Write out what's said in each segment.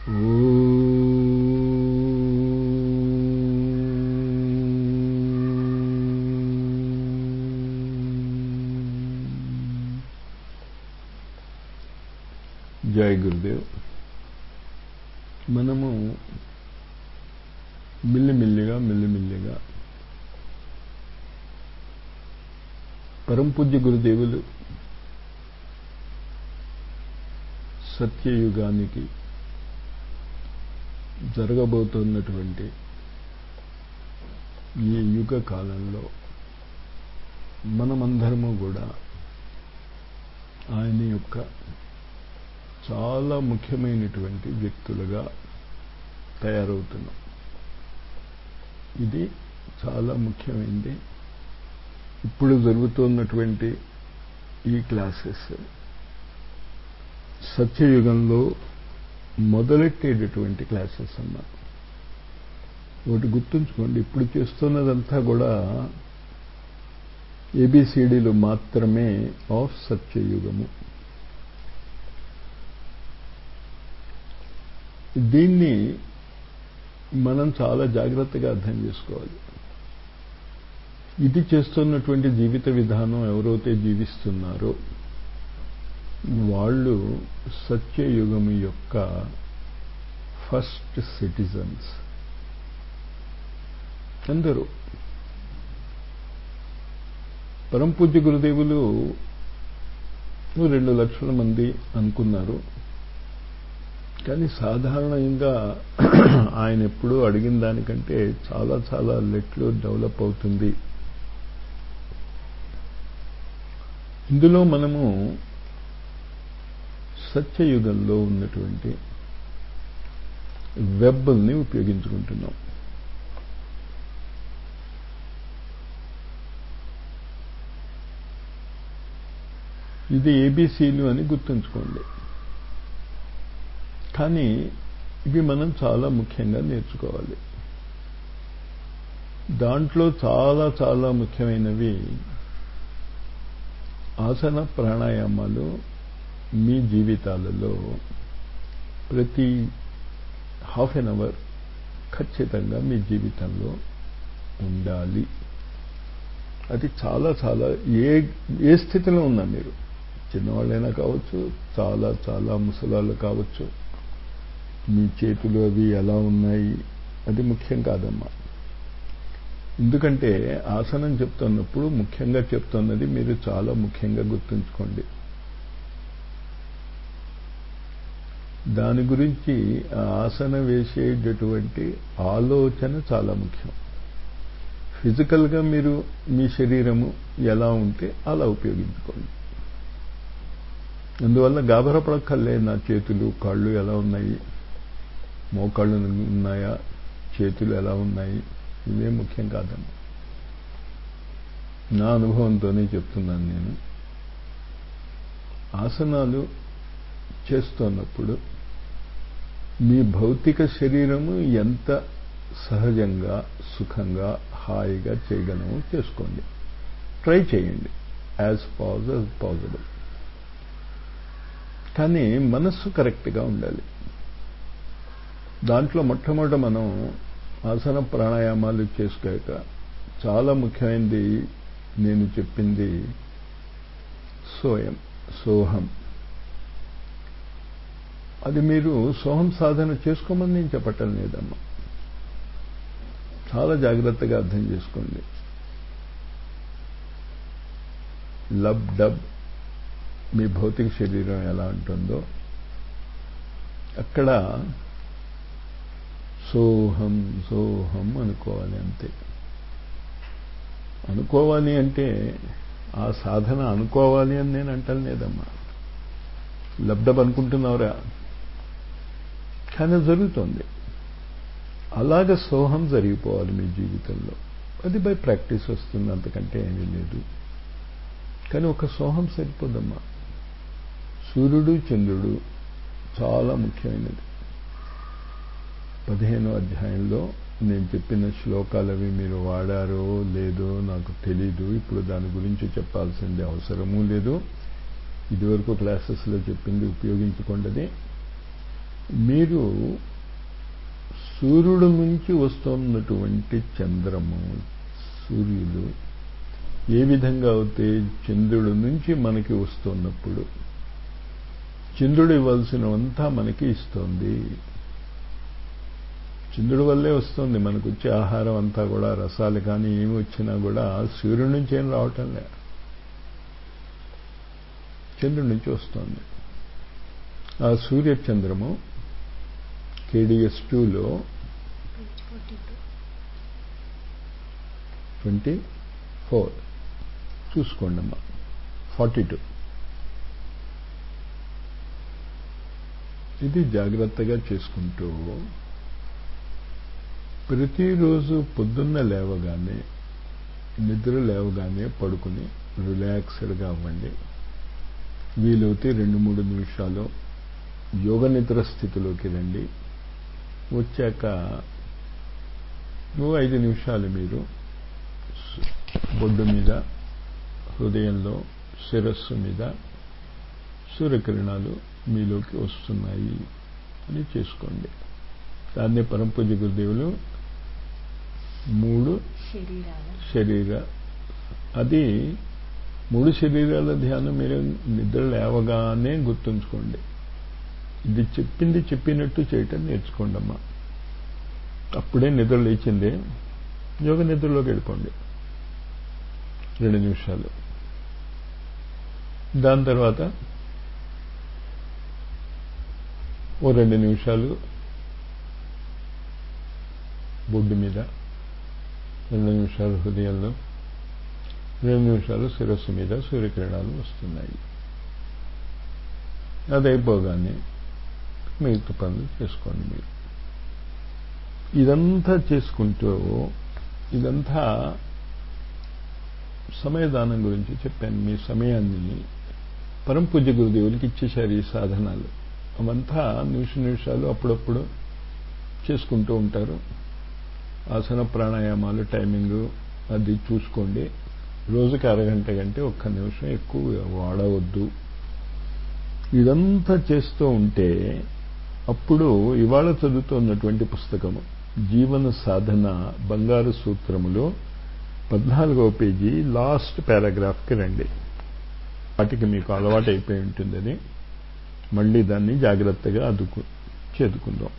జై గురుదేవ్ మనము మిల్లిమిల్లిగా మిల్లిమిల్లిగా పరంపూజ్య గురుదేవులు సత్యయుగానికి జరగబోతున్నటువంటి ఈ యుగ కాలంలో మనమందరము కూడా ఆయన యొక్క చాలా ముఖ్యమైనటువంటి వ్యక్తులుగా తయారవుతున్నాం ఇది చాలా ముఖ్యమైనది ఇప్పుడు జరుగుతున్నటువంటి ఈ క్లాసెస్ సత్యయుగంలో మొదలెట్టేటటువంటి క్లాసెస్ అన్నా ఒకటి గుర్తుంచుకోండి ఇప్పుడు చేస్తున్నదంతా కూడా ఏబిసిడీలు మాత్రమే ఆఫ్ సత్యయుగము దీన్ని మనం చాలా జాగ్రత్తగా అర్థం చేసుకోవాలి ఇది చేస్తున్నటువంటి జీవిత విధానం ఎవరైతే జీవిస్తున్నారో వాళ్ళు సత్యయుగము యొక్క ఫస్ట్ సిటిజన్స్ అందరూ పరంపూజ్య గురుదేవులు రెండు లక్షల మంది అనుకున్నారు కానీ సాధారణంగా ఆయన ఎప్పుడూ అడిగిన దానికంటే చాలా చాలా లెట్లు డెవలప్ అవుతుంది ఇందులో మనము సత్యయుగంలో ఉన్నటువంటి వెబ్ని ఉపయోగించుకుంటున్నాం ఇది ఏబీసీలు అని గుర్తుంచుకోండి కానీ ఇవి మనం చాలా ముఖ్యంగా నేర్చుకోవాలి దాంట్లో చాలా చాలా ముఖ్యమైనవి ఆసన ప్రాణాయామాలు మీ జీవితాలలో ప్రతి హాఫ్ ఎన్ అవర్ ఖచ్చితంగా మీ జీవితంలో ఉండాలి అది చాలా చాలా ఏ ఏ స్థితిలో ఉన్నా మీరు చిన్నవాళ్ళైనా కావచ్చు చాలా చాలా ముసలాళ్ళు కావచ్చు మీ చేతులు అవి ఎలా ఉన్నాయి అది ముఖ్యం కాదమ్మా ఎందుకంటే ఆసనం చెప్తున్నప్పుడు ముఖ్యంగా చెప్తున్నది మీరు చాలా ముఖ్యంగా గుర్తుంచుకోండి దాని గురించి ఆ ఆసన వేసేటటువంటి ఆలోచన చాలా ముఖ్యం ఫిజికల్గా మీరు మీ శరీరము ఎలా ఉంటే అలా ఉపయోగించుకోండి అందువల్ల గాబరపడక్కర్లేదు నా చేతులు కాళ్ళు ఎలా ఉన్నాయి మోకాళ్ళు ఉన్నాయా చేతులు ఎలా ఉన్నాయి ఇవే ముఖ్యం కాదమ్మా నా అనుభవంతోనే చెప్తున్నాను నేను ఆసనాలు చేస్తున్నప్పుడు మీ భౌతిక శరీరము ఎంత సహజంగా సుఖంగా హాయిగా చేయగలమో చేసుకోండి ట్రై చేయండి యాజ్ పాజ్ యాజ్ పాసిబుల్ కానీ మనస్సు కరెక్ట్గా ఉండాలి దాంట్లో మొట్టమొదట మనం ఆసన ప్రాణాయామాలు చేసుకోక చాలా ముఖ్యమైనది నేను చెప్పింది సోయం సోహం అది మీరు సోహం సాధన చేసుకోమని నేను చెప్పటం లేదమ్మా చాలా జాగ్రత్తగా అర్థం చేసుకోండి లబ్ డబ్ మీ భౌతిక శరీరం ఎలా ఉంటుందో అక్కడ సోహం సోహం అనుకోవాలి అంతే అనుకోవాలి అంటే ఆ సాధన అనుకోవాలి అని నేను అంటాను లేదమ్మా లబ్డబ్ అనుకుంటున్నావురా కానీ జరుగుతోంది అలాగ సోహం జరిగిపోవాలి మీ జీవితంలో అది బై ప్రాక్టీస్ వస్తుంది అంతకంటే ఏమీ లేదు కానీ ఒక సోహం సరిపోదమ్మా సూర్యుడు చంద్రుడు చాలా ముఖ్యమైనది పదిహేనో అధ్యాయంలో నేను చెప్పిన శ్లోకాలు అవి మీరు వాడారో లేదో నాకు తెలీదు ఇప్పుడు దాని గురించి చెప్పాల్సింది అవసరమూ లేదు ఇదివరకు క్లాసెస్లో చెప్పింది ఉపయోగించుకోండి మీరు సూర్యుడు నుంచి వస్తున్నటువంటి చంద్రము సూర్యుడు ఏ విధంగా అయితే చంద్రుడి నుంచి మనకి వస్తున్నప్పుడు చంద్రుడు ఇవ్వాల్సినవంతా మనకి ఇస్తోంది చంద్రుడి వల్లే వస్తుంది మనకు వచ్చే ఆహారం అంతా కూడా రసాలు కానీ ఏమి వచ్చినా కూడా సూర్యుడి నుంచి ఏం రావటం లే చంద్రుడి నుంచి వస్తుంది ఆ సూర్యచంద్రము కేడిఎస్ టూలో ట్వంటీ ఫోర్ చూసుకోండి అమ్మా ఫార్టీ టూ ఇది జాగ్రత్తగా చేసుకుంటూ ప్రతిరోజు పొద్దున్న లేవగానే నిద్ర లేవగానే పడుకుని రిలాక్స్డ్గా అవ్వండి వీలైతే రెండు మూడు నిమిషాలు యోగ నిద్ర స్థితిలోకి రండి వచ్చాక నువ్వు ఐదు నిమిషాలు మీరు బొడ్డు మీద హృదయంలో శిరస్సు మీద సూర్యకిరణాలు మీలోకి వస్తున్నాయి అని చేసుకోండి దాన్నే పరంపూజ గురుదేవులు మూడు శరీర అది మూడు శరీరాల ధ్యానం మీరు నిద్ర లేవగానే గుర్తుంచుకోండి ఇది చెప్పింది చెప్పినట్టు చేయటం నేర్చుకోండి అమ్మా అప్పుడే నిద్ర లేచింది యోగ నిద్రలోకి వెళ్ళిపోండి రెండు నిమిషాలు దాని తర్వాత ఓ రెండు నిమిషాలు బొడ్డు మీద రెండు నిమిషాలు హృదయంలో రెండు నిమిషాలు శిరస్సు మీద సూర్యకిరణాలు వస్తున్నాయి అది అయిపోగానే మిగతా పనులు చేసుకోండి మీరు ఇదంతా చేసుకుంటూ ఇదంతా సమయదానం గురించి చెప్పాను మీ సమయాన్ని పరంపూజ్య గురుదేవులకి ఇచ్చేశారు ఈ సాధనాలు అవంతా నిమిష నిమిషాలు అప్పుడప్పుడు చేసుకుంటూ ఉంటారు ఆసన ప్రాణాయామాలు టైమింగ్ అది చూసుకోండి రోజుకి అరగంట కంటే ఒక్క నిమిషం ఎక్కువ వాడవద్దు ఇదంతా చేస్తూ ఉంటే అప్పుడు ఇవాళ చదువుతున్నటువంటి పుస్తకము జీవన సాధన బంగారు సూత్రములో పద్నాలుగవ పేజీ లాస్ట్ పారాగ్రాఫ్కి రండి వాటికి మీకు అలవాటు అయిపోయి ఉంటుందని మళ్ళీ దాన్ని జాగ్రత్తగా అదుకు చేదుకుందాం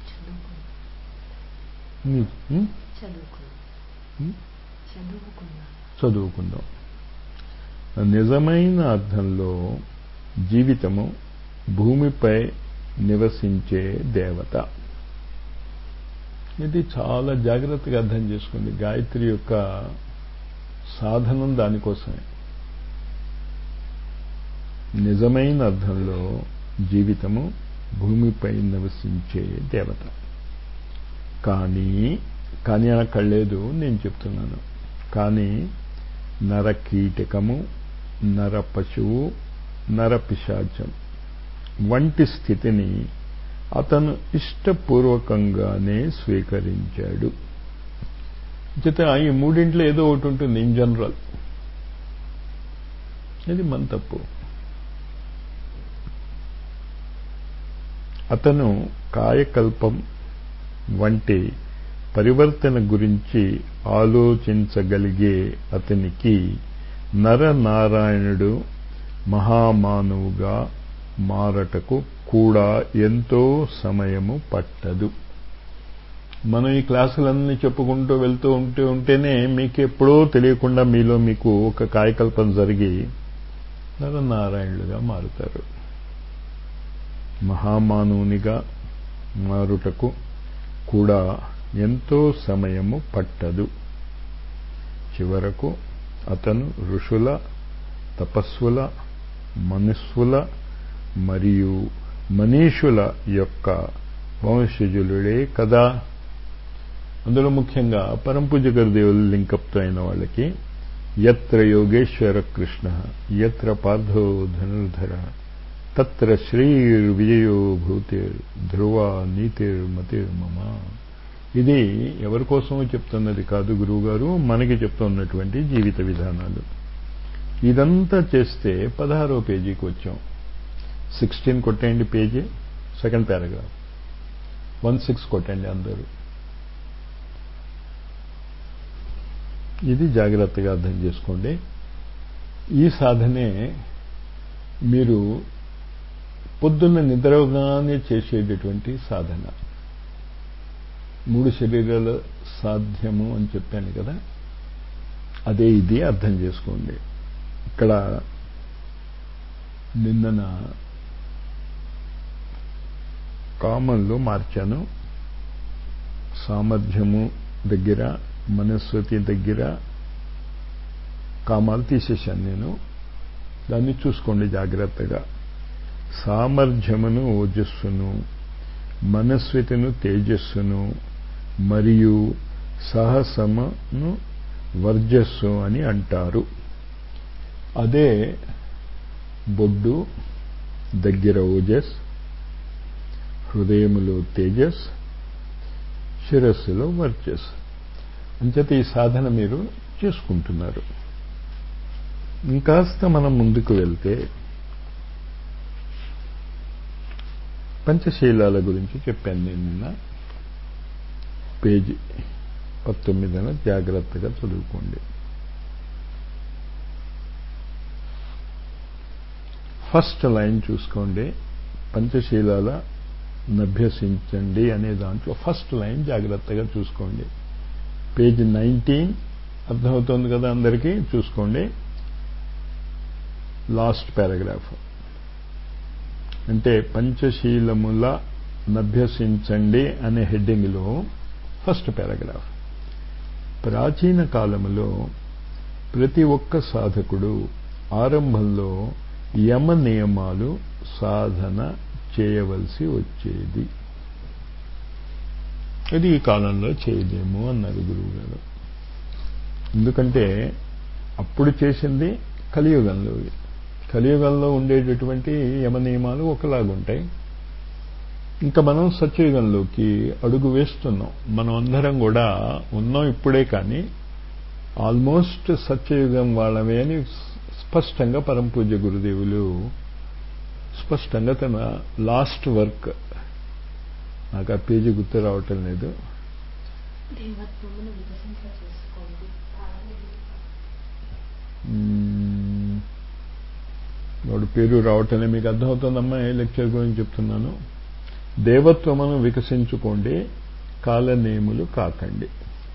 చదువుకుందాం నిజమైన అర్థంలో జీవితము భూమిపై నివసించే దేవత ఇది చాలా జాగ్రత్తగా అర్థం చేసుకోండి గాయత్రి యొక్క సాధనం దానికోసమే నిజమైన అర్థంలో జీవితము భూమిపై నివసించే దేవత కానీ కానీ అనక్కర్లేదు నేను చెప్తున్నాను కానీ నర కీటకము నర పశువు నర పిశాచం వంటి స్థితిని అతను ఇష్టపూర్వకంగానే స్వీకరించాడు చేత ఈ మూడింట్లో ఏదో ఒకటి ఉంటుంది ఇన్ జనరల్ ఇది మన తప్పు అతను కాయకల్పం వంటి పరివర్తన గురించి ఆలోచించగలిగే అతనికి నరనారాయణుడు మహామానవుగా మారటకు కూడా ఎంతో సమయము పట్టదు మనం ఈ క్లాసులన్నీ చెప్పుకుంటూ వెళ్తూ ఉంటూ ఉంటేనే మీకు ఎప్పుడో తెలియకుండా మీలో మీకు ఒక కాయకల్పన జరిగి నరనారాయణులుగా మారుతారు మహామానవునిగా మారుటకు కూడా ఎంతో సమయము పట్టదు చివరకు అతను ఋషుల తపస్సుల మనుస్సుల మరియు మనీషుల యొక్క వంశజులుడే కదా అందులో ముఖ్యంగా పరంపూజ గురుదేవులు లింకప్తో అయిన వాళ్ళకి ఎత్ర యోగేశ్వర కృష్ణ ఎత్ర పార్థో ధనుర్ధర తత్ర శ్రీర్ విజయో భూతిర్ ధ్రువ నీతిర్ మతిర్ మమ ఇది ఎవరి కోసమో చెప్తున్నది కాదు గురువుగారు మనకి చెప్తున్నటువంటి జీవిత విధానాలు ఇదంతా చేస్తే పదహారో పేజీకి వచ్చాం సిక్స్టీన్ కొట్టేయండి page second paragraph one six కొట్టండి అందరూ ఇది జాగ్రత్తగా అర్థం చేసుకోండి ఈ సాధనే మీరు పొద్దున్న నిద్రగానే చేసేటటువంటి సాధన మూడు శరీరాల సాధ్యము అని చెప్పాను కదా అదే ఇది అర్థం చేసుకోండి ఇక్కడ నిన్నన కామన్లో మార్చాను సామర్థ్యము దగ్గర మనస్వతి దగ్గర కామాలు తీసేశాను నేను దాన్ని చూసుకోండి జాగ్రత్తగా సామర్థ్యమును ఓజస్సును మనస్వితను తేజస్సును మరియు సాహసమును వర్జస్సు అని అంటారు అదే బొడ్డు దగ్గర ఓజస్ హృదయములో తేజస్ శిరస్సులో వర్చస్ అంచేత ఈ సాధన మీరు చేసుకుంటున్నారు ఇంకాస్త మనం ముందుకు వెళ్తే పంచశీలాల గురించి చెప్పాను నేను నిన్న పేజీ పంతొమ్మిదిన జాగ్రత్తగా చదువుకోండి ఫస్ట్ లైన్ చూసుకోండి పంచశీలాల నభ్యసించండి అనే దాంట్లో ఫస్ట్ లైన్ జాగ్రత్తగా చూసుకోండి పేజ్ నైన్టీన్ అర్థమవుతుంది కదా అందరికీ చూసుకోండి లాస్ట్ పారాగ్రాఫ్ అంటే పంచశీలముల నభ్యసించండి అనే హెడ్డింగ్లో ఫస్ట్ పారాగ్రాఫ్ ప్రాచీన కాలములో ప్రతి ఒక్క సాధకుడు ఆరంభంలో యమ నియమాలు సాధన చేయవలసి వచ్చేది అది ఈ కాలంలో చేయలేము అన్నారు గురువు గారు ఎందుకంటే అప్పుడు చేసింది కలియుగంలో కలియుగంలో ఉండేటటువంటి యమ నియమాలు ఒకలాగుంటాయి ఇంకా మనం సత్యయుగంలోకి అడుగు వేస్తున్నాం మనం అందరం కూడా ఉన్నాం ఇప్పుడే కానీ ఆల్మోస్ట్ సత్యయుగం వాళ్ళమే అని స్పష్టంగా పరంపూజ్య గురుదేవులు స్పష్టంగా తన లాస్ట్ వర్క్ నాకు ఆ పేజీ గుర్తు రావటం లేదు వాడు పేరు రావటమే మీకు అర్థమవుతుందమ్మా ఏ లెక్చర్ గురించి చెప్తున్నాను దేవత్వమును వికసించుకోండి కాలనేములు కాకండి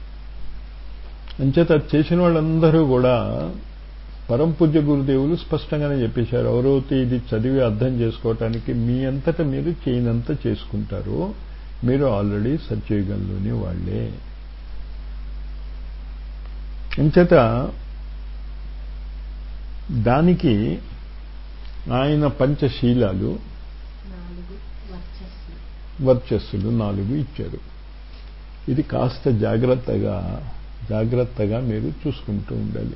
అంచేత చేసిన వాళ్ళందరూ కూడా పరంపూజ్య గురుదేవులు స్పష్టంగానే చెప్పేశారు ఎవరైతే ఇది చదివి అర్థం చేసుకోవటానికి మీ అంతటా మీరు చేయనంత చేసుకుంటారు మీరు ఆల్రెడీ సత్యయుగంలోని వాళ్లే అంచేత దానికి ఆయన పంచశీలాలు వర్చస్సులు నాలుగు ఇచ్చారు ఇది కాస్త జాగ్రత్తగా జాగ్రత్తగా మీరు చూసుకుంటూ ఉండాలి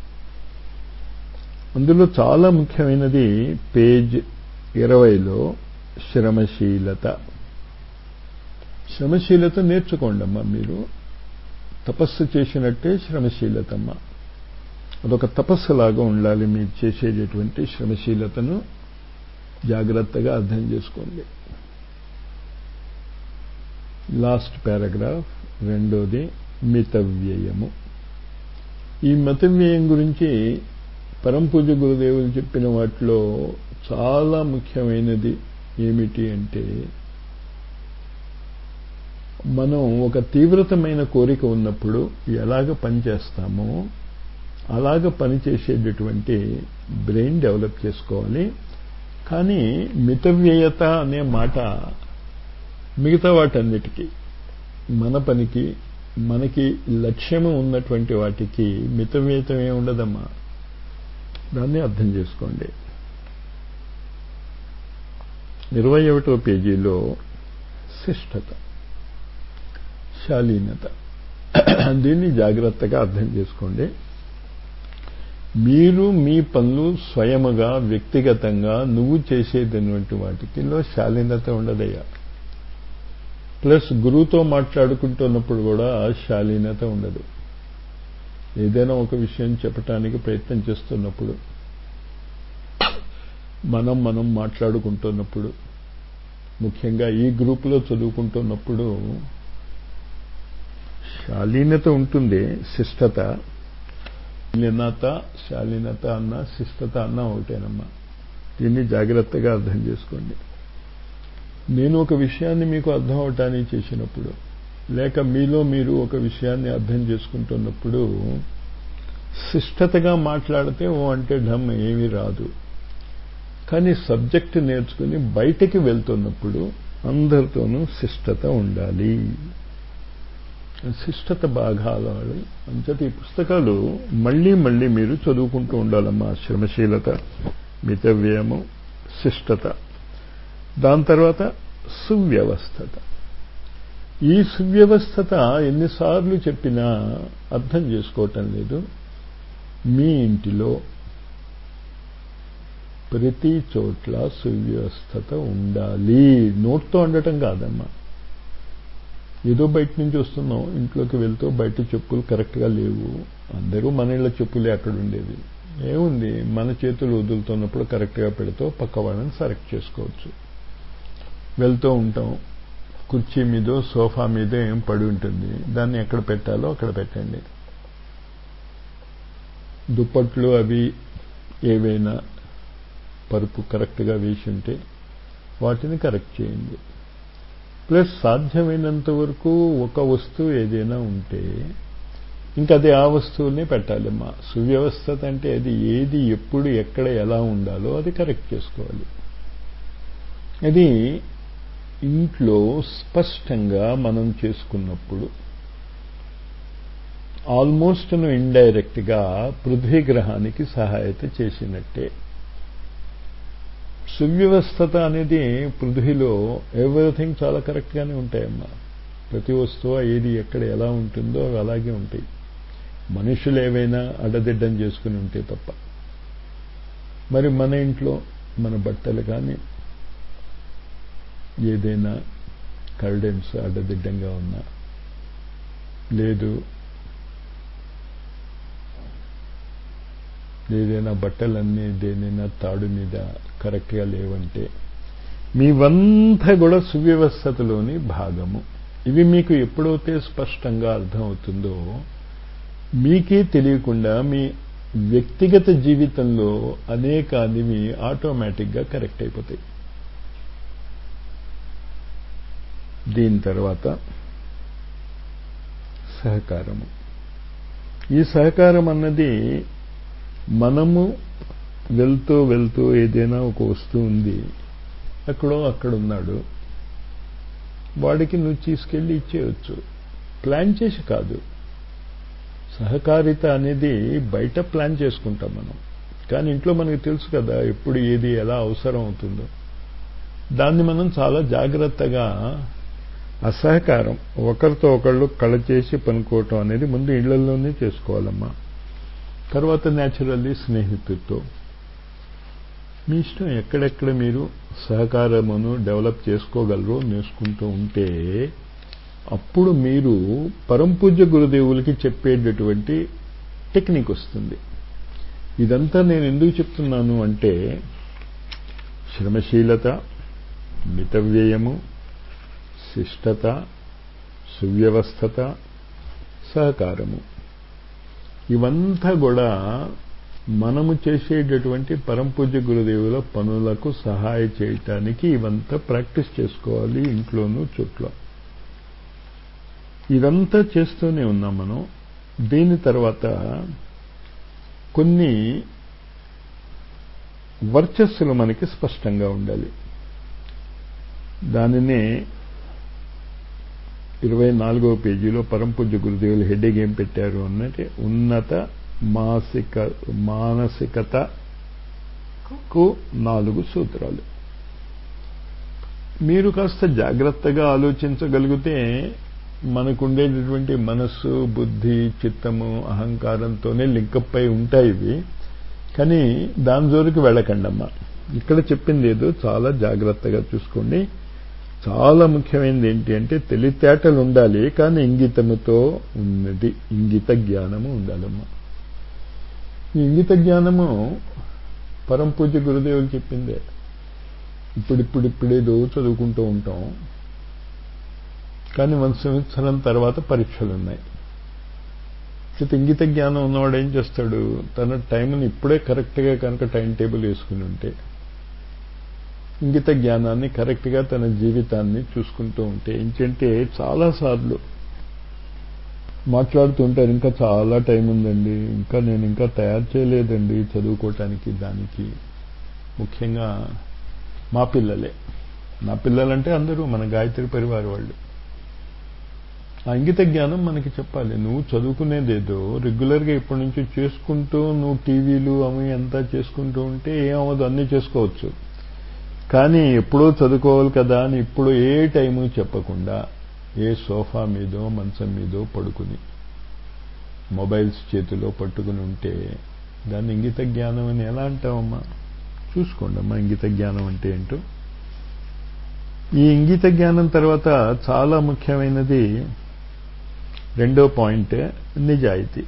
అందులో చాలా ముఖ్యమైనది పేజ్ ఇరవైలో శ్రమశీలత శ్రమశీలత నేర్చుకోండి అమ్మా మీరు తపస్సు చేసినట్టే శ్రమశీలతమ్మ అదొక తపస్సులాగా ఉండాలి మీరు చేసేటటువంటి శ్రమశీలతను జాగ్రత్తగా అర్థం చేసుకోండి లాస్ట్ పారాగ్రాఫ్ రెండోది మితవ్యయము ఈ మితవ్యయం గురించి పరంపూజ గురుదేవులు చెప్పిన వాటిలో చాలా ముఖ్యమైనది ఏమిటి అంటే మనం ఒక తీవ్రతమైన కోరిక ఉన్నప్పుడు ఎలాగ పనిచేస్తామో అలాగ పనిచేసేటటువంటి బ్రెయిన్ డెవలప్ చేసుకోవాలి కానీ మితవ్యయత అనే మాట మిగతా వాటన్నిటికీ మన పనికి మనకి లక్ష్యము ఉన్నటువంటి వాటికి మితవ్యయతం ఏ ఉండదమ్మా దాన్ని అర్థం చేసుకోండి ఇరవై ఒకటో పేజీలో శిష్టత శాలీనత దీన్ని జాగ్రత్తగా అర్థం చేసుకోండి మీరు మీ పనులు స్వయముగా వ్యక్తిగతంగా నువ్వు చేసేటటువంటి వాటికిలో శాలీనత ఉండదయ్యా ప్లస్ గురువుతో మాట్లాడుకుంటున్నప్పుడు కూడా శాలీనత ఉండదు ఏదైనా ఒక విషయం చెప్పటానికి ప్రయత్నం చేస్తున్నప్పుడు మనం మనం మాట్లాడుకుంటున్నప్పుడు ముఖ్యంగా ఈ గ్రూపులో చదువుకుంటున్నప్పుడు శాలీనత ఉంటుంది శిష్టత శాలీనత శాలీనత అన్న శిష్టత అన్న ఒకటేనమ్మా దీన్ని జాగ్రత్తగా అర్థం చేసుకోండి నేను ఒక విషయాన్ని మీకు అర్థం అవటానికి చేసినప్పుడు లేక మీలో మీరు ఒక విషయాన్ని అర్థం చేసుకుంటున్నప్పుడు శిష్టతగా మాట్లాడితే ఓ అంటే ఢమ్ ఏమీ రాదు కానీ సబ్జెక్ట్ నేర్చుకుని బయటికి వెళ్తున్నప్పుడు అందరితోనూ శిష్టత ఉండాలి శిష్టత బాగా అలవాలి అంచేత ఈ పుస్తకాలు మళ్ళీ మళ్ళీ మీరు చదువుకుంటూ ఉండాలమ్మా శ్రమశీలత మితవ్యయము శిష్టత దాని తర్వాత సువ్యవస్థత ఈ సువ్యవస్థత ఎన్నిసార్లు చెప్పినా అర్థం చేసుకోవటం లేదు మీ ఇంటిలో ప్రతి చోట్ల సువ్యవస్థత ఉండాలి నోట్తో ఉండటం కాదమ్మా ఏదో బయట నుంచి వస్తున్నాం ఇంట్లోకి వెళ్తూ బయట చెప్పులు కరెక్ట్గా లేవు అందరూ మన ఇళ్ళ చెప్పులే అక్కడ ఉండేవి ఏముంది మన చేతులు వదులుతున్నప్పుడు కరెక్ట్గా పెడుతూ పక్క వాళ్ళని సెలెక్ట్ చేసుకోవచ్చు వెళ్తూ ఉంటాం కుర్చీ మీదో సోఫా మీదో ఏం పడి ఉంటుంది దాన్ని ఎక్కడ పెట్టాలో అక్కడ పెట్టండి దుప్పట్లు అవి ఏవైనా పరుపు కరెక్ట్గా వేసి ఉంటే వాటిని కరెక్ట్ చేయండి ప్లస్ సాధ్యమైనంత వరకు ఒక వస్తువు ఏదైనా ఉంటే ఇంకా అది ఆ వస్తువునే పెట్టాలమ్మా సువ్యవస్థత అంటే అది ఏది ఎప్పుడు ఎక్కడ ఎలా ఉండాలో అది కరెక్ట్ చేసుకోవాలి అది ఇంట్లో స్పష్టంగా మనం చేసుకున్నప్పుడు ఆల్మోస్ట్ నువ్వు ఇండైరెక్ట్గా పృథ్వీ గ్రహానికి సహాయత చేసినట్టే సువ్యవస్థత అనేది పృథ్వీలో ఎవ్రీథింగ్ చాలా కరెక్ట్గానే ఉంటాయమ్మా ప్రతి వస్తువు ఏది ఎక్కడ ఎలా ఉంటుందో అవి అలాగే ఉంటాయి మనుషులు ఏవైనా అడ్డదిడ్డం చేసుకుని ఉంటే తప్ప మరి మన ఇంట్లో మన బట్టలు కానీ ఏదైనా కర్డెన్స్ అడ్డదిడ్డంగా ఉన్నా లేదు ఏదైనా బట్టలన్నీ దేనైనా తాడు మీద కరెక్ట్గా లేవంటే మీవంతా కూడా సువ్యవస్థతలోని భాగము ఇవి మీకు ఎప్పుడైతే స్పష్టంగా అర్థమవుతుందో మీకే తెలియకుండా మీ వ్యక్తిగత జీవితంలో అనేక అనివి ఆటోమేటిక్గా కరెక్ట్ అయిపోతాయి దీని తర్వాత సహకారము ఈ సహకారం అన్నది మనము వెళ్తూ వెళ్తూ ఏదైనా ఒక వస్తువు ఉంది ఎక్కడో అక్కడ ఉన్నాడు వాడికి నువ్వు తీసుకెళ్ళి ఇచ్చేయచ్చు ప్లాన్ చేసి కాదు సహకారిత అనేది బయట ప్లాన్ చేసుకుంటాం మనం కానీ ఇంట్లో మనకు తెలుసు కదా ఎప్పుడు ఏది ఎలా అవసరం అవుతుందో దాన్ని మనం చాలా జాగ్రత్తగా అసహకారం ఒకరితో ఒకళ్ళు కళ చేసి పనుకోవటం అనేది ముందు ఇళ్లలోనే చేసుకోవాలమ్మా తర్వాత న్యాచురల్లీ స్నేహితుడితో మీ ఇష్టం ఎక్కడెక్కడ మీరు సహకారమును డెవలప్ చేసుకోగలరో నేర్చుకుంటూ ఉంటే అప్పుడు మీరు పరంపూజ్య గురుదేవులకి చెప్పేటటువంటి టెక్నిక్ వస్తుంది ఇదంతా నేను ఎందుకు చెప్తున్నాను అంటే శ్రమశీలత మితవ్యయము శిష్టత సువ్యవస్థత సహకారము ఇవంతా కూడా మనము చేసేటటువంటి పరంపూజ్య గురుదేవుల పనులకు సహాయ చేయటానికి ఇవంతా ప్రాక్టీస్ చేసుకోవాలి ఇంట్లోనూ చుట్లో ఇదంతా చేస్తూనే ఉన్నాం మనం దీని తర్వాత కొన్ని వర్చస్సులు మనకి స్పష్టంగా ఉండాలి దానినే ఇరవై నాలుగవ పేజీలో పరంపూజ్య గురుదేవులు హెడ్డింగ్ ఏం పెట్టారు అన్నట్టు ఉన్నత మాసిక మానసికతకు నాలుగు సూత్రాలు మీరు కాస్త జాగ్రత్తగా ఆలోచించగలిగితే మనకుండేటటువంటి మనస్సు బుద్ధి చిత్తము అహంకారంతోనే లింకప్ అయి ఉంటాయి ఇవి కానీ దాని జోలికి వెళ్ళకండమ్మా ఇక్కడ చెప్పింది ఏదో చాలా జాగ్రత్తగా చూసుకోండి చాలా ముఖ్యమైనది ఏంటి అంటే తెలివితేటలు ఉండాలి కానీ ఇంగితముతో ఉన్నది ఇంగిత జ్ఞానము ఉండాలమ్మా ఈ ఇంగిత జ్ఞానము పరంపూజ్య గురుదేవులు చెప్పిందే ఇప్పుడిప్పుడిప్పుడేదో చదువుకుంటూ ఉంటాం కానీ వన్ సంవత్సరం తర్వాత పరీక్షలు ఉన్నాయి చేత ఇంగిత జ్ఞానం ఉన్నవాడు ఏం చేస్తాడు తన టైంని ఇప్పుడే కరెక్ట్గా కనుక టైం టేబుల్ వేసుకుని ఉంటే ఇంగిత జ్ఞానాన్ని కరెక్ట్గా తన జీవితాన్ని చూసుకుంటూ ఉంటే ఏంటంటే చాలాసార్లు మాట్లాడుతుంటారు ఇంకా చాలా టైం ఉందండి ఇంకా నేను ఇంకా తయారు చేయలేదండి చదువుకోవటానికి దానికి ముఖ్యంగా మా పిల్లలే నా పిల్లలంటే అందరూ మన గాయత్రి పరివార వాళ్ళు ఆ ఇంగిత జ్ఞానం మనకి చెప్పాలి నువ్వు చదువుకునేదేదో రెగ్యులర్గా ఇప్పటి నుంచి చేసుకుంటూ నువ్వు టీవీలు అవి అంతా చేసుకుంటూ ఉంటే ఏమవదు అన్నీ చేసుకోవచ్చు కానీ ఎప్పుడో చదువుకోవాలి కదా అని ఇప్పుడు ఏ టైము చెప్పకుండా ఏ సోఫా మీదో మంచం మీదో పడుకుని మొబైల్స్ చేతిలో పట్టుకుని ఉంటే దాన్ని ఇంగిత జ్ఞానం అని ఎలా అంటావమ్మా చూసుకోండి అమ్మా ఇంగిత జ్ఞానం అంటే ఏంటో ఈ ఇంగిత జ్ఞానం తర్వాత చాలా ముఖ్యమైనది రెండో పాయింట్ నిజాయితీ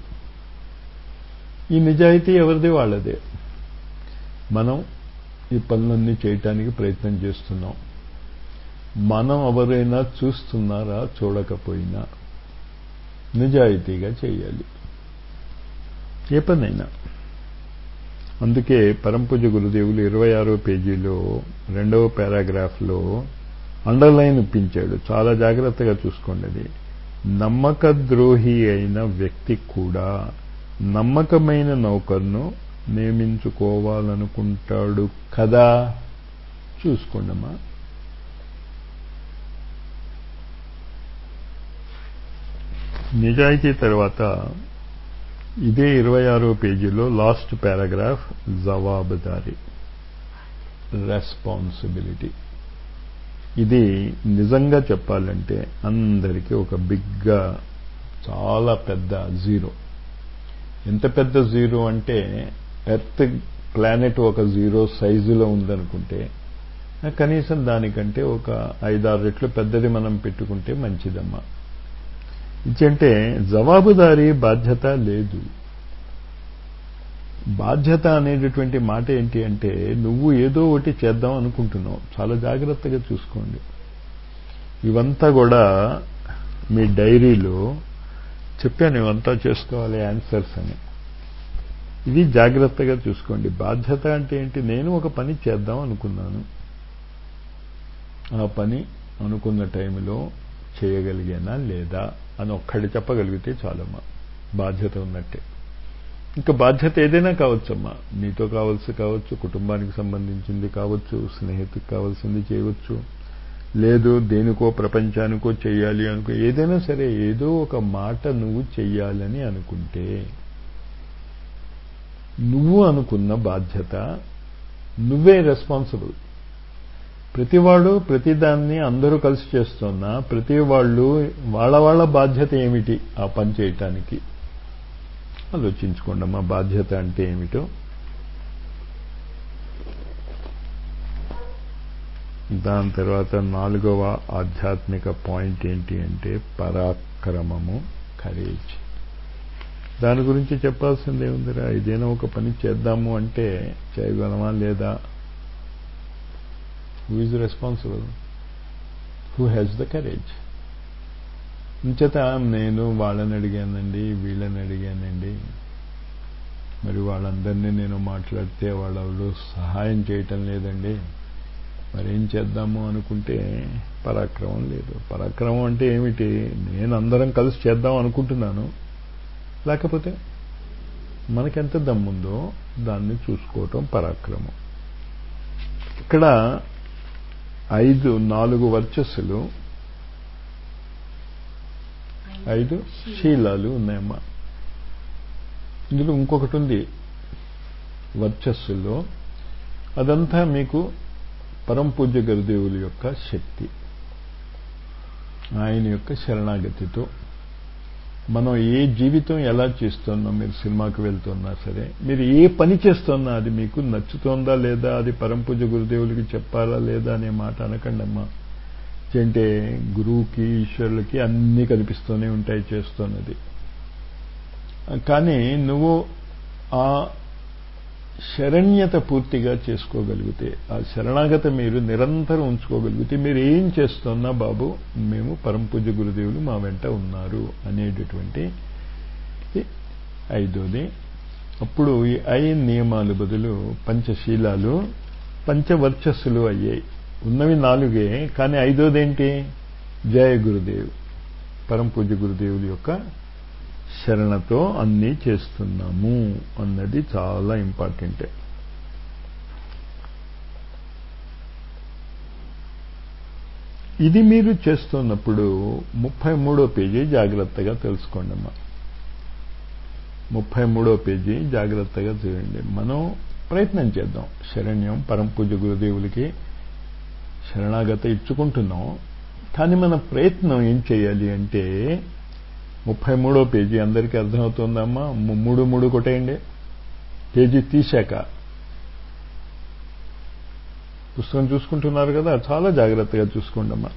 ఈ నిజాయితీ ఎవరిది వాళ్ళదే మనం ఈ పనులన్నీ చేయటానికి ప్రయత్నం చేస్తున్నాం మనం ఎవరైనా చూస్తున్నారా చూడకపోయినా నిజాయితీగా చేయాలి ఏ పనైనా అందుకే పరంపూజ గురుదేవులు ఇరవై ఆరో పేజీలో రెండవ పారాగ్రాఫ్లో అండర్లైన్ ఇప్పించాడు చాలా జాగ్రత్తగా చూసుకోండి అది నమ్మక ద్రోహి అయిన వ్యక్తి కూడా నమ్మకమైన నౌకర్ను నియమించుకోవాలనుకుంటాడు కదా చూసుకోండమ్మా నిజాయితీ తర్వాత ఇదే ఇరవై ఆరో పేజీలో లాస్ట్ పారాగ్రాఫ్ జవాబుదారీ రెస్పాన్సిబిలిటీ ఇది నిజంగా చెప్పాలంటే అందరికీ ఒక బిగ్గా చాలా పెద్ద జీరో ఎంత పెద్ద జీరో అంటే ఎర్త్ ప్లానెట్ ఒక జీరో సైజులో ఉందనుకుంటే కనీసం దానికంటే ఒక ఐదారు రెట్లు పెద్దది మనం పెట్టుకుంటే మంచిదమ్మా ఇచ్చంటే జవాబుదారీ బాధ్యత లేదు బాధ్యత అనేటటువంటి మాట ఏంటి అంటే నువ్వు ఏదో ఒకటి చేద్దాం అనుకుంటున్నావు చాలా జాగ్రత్తగా చూసుకోండి ఇవంతా కూడా మీ డైరీలో చెప్పాను ఇవంతా చేసుకోవాలి ఆన్సర్స్ అని ఇది జాగ్రత్తగా చూసుకోండి బాధ్యత అంటే ఏంటి నేను ఒక పని చేద్దాం అనుకున్నాను ఆ పని అనుకున్న టైంలో చేయగలిగానా లేదా అని ఒక్కడి చెప్పగలిగితే చాలమ్మా బాధ్యత ఉన్నట్టే ఇంకా బాధ్యత ఏదైనా కావచ్చమ్మా నీతో కావాల్సి కావచ్చు కుటుంబానికి సంబంధించింది కావచ్చు స్నేహితుకి కావాల్సింది చేయవచ్చు లేదు దేనికో ప్రపంచానికో చెయ్యాలి అనుకో ఏదైనా సరే ఏదో ఒక మాట నువ్వు చెయ్యాలని అనుకుంటే నువ్వు అనుకున్న బాధ్యత నువ్వే రెస్పాన్సిబుల్ ప్రతివాడు ప్రతిదాన్ని అందరూ కలిసి చేస్తున్నా ప్రతి వాళ్ళు వాళ్ళ వాళ్ళ బాధ్యత ఏమిటి ఆ పని చేయటానికి ఆలోచించుకోండి అమ్మా బాధ్యత అంటే ఏమిటో దాని తర్వాత నాలుగవ ఆధ్యాత్మిక పాయింట్ ఏంటి అంటే పరాక్రమము కరేజ్ దాని గురించి చెప్పాల్సిందే ఉందిరా ఇదేనా ఒక పని చేద్దాము అంటే చేయగలమా లేదా who is responsible who has the courage ఇంచేత నేను వాళ్ళని అడిగానండి వీళ్ళని అడిగానండి మరి వాళ్ళందరినీ నేను మాట్లాడితే వాళ్ళు సహాయం చేయటం లేదండి మరి ఏం చేద్దాము అనుకుంటే పరాక్రమం లేదు పరాక్రమం అంటే ఏమిటి నేను అందరం కలిసి చేద్దాం అనుకుంటున్నాను లేకపోతే మనకెంత దమ్ముందో దాన్ని చూసుకోవటం పరాక్రమం ఇక్కడ ఐదు నాలుగు వర్చస్సులు ఐదు శీలాలు ఉన్నాయమ్మా ఇందులో ఇంకొకటి ఉంది వర్చస్సులో అదంతా మీకు పరంపూజ్య గురుదేవుల యొక్క శక్తి ఆయన యొక్క శరణాగతితో మనం ఏ జీవితం ఎలా చేస్తున్నాం మీరు సినిమాకి వెళ్తున్నా సరే మీరు ఏ పని చేస్తున్నా అది మీకు నచ్చుతోందా లేదా అది పరంపూజ గురుదేవులకి చెప్పాలా లేదా అనే మాట అనకండి అమ్మా అంటే గురువుకి ఈశ్వరులకి అన్నీ కనిపిస్తూనే ఉంటాయి చేస్తున్నది కానీ నువ్వు ఆ శరణ్యత పూర్తిగా చేసుకోగలిగితే ఆ శరణాగత మీరు నిరంతరం ఉంచుకోగలిగితే మీరు ఏం చేస్తున్నా బాబు మేము పరంపూజ గురుదేవులు మా వెంట ఉన్నారు అనేటటువంటి ఐదోది అప్పుడు ఈ ఐ నియమాలు బదులు పంచశీలాలు పంచవర్చస్సులు అయ్యాయి ఉన్నవి నాలుగే కానీ ఐదోదేంటి జయ గురుదేవ్ పరంపూజ గురుదేవుల యొక్క శరణతో అన్నీ చేస్తున్నాము అన్నది చాలా ఇంపార్టెంట్ ఇది మీరు చేస్తున్నప్పుడు ముప్పై మూడో పేజీ జాగ్రత్తగా తెలుసుకోండి అమ్మా ముప్పై మూడో పేజీ జాగ్రత్తగా చూడండి మనం ప్రయత్నం చేద్దాం శరణ్యం పరంపూజ గురుదేవులకి శరణాగత ఇచ్చుకుంటున్నాం కానీ మన ప్రయత్నం ఏం చేయాలి అంటే ముప్పై మూడో పేజీ అందరికీ అర్థమవుతుందమ్మా మూడు మూడు కొట్టేయండి పేజీ తీశాక పుస్తకం చూసుకుంటున్నారు కదా చాలా జాగ్రత్తగా చూసుకోండి అమ్మా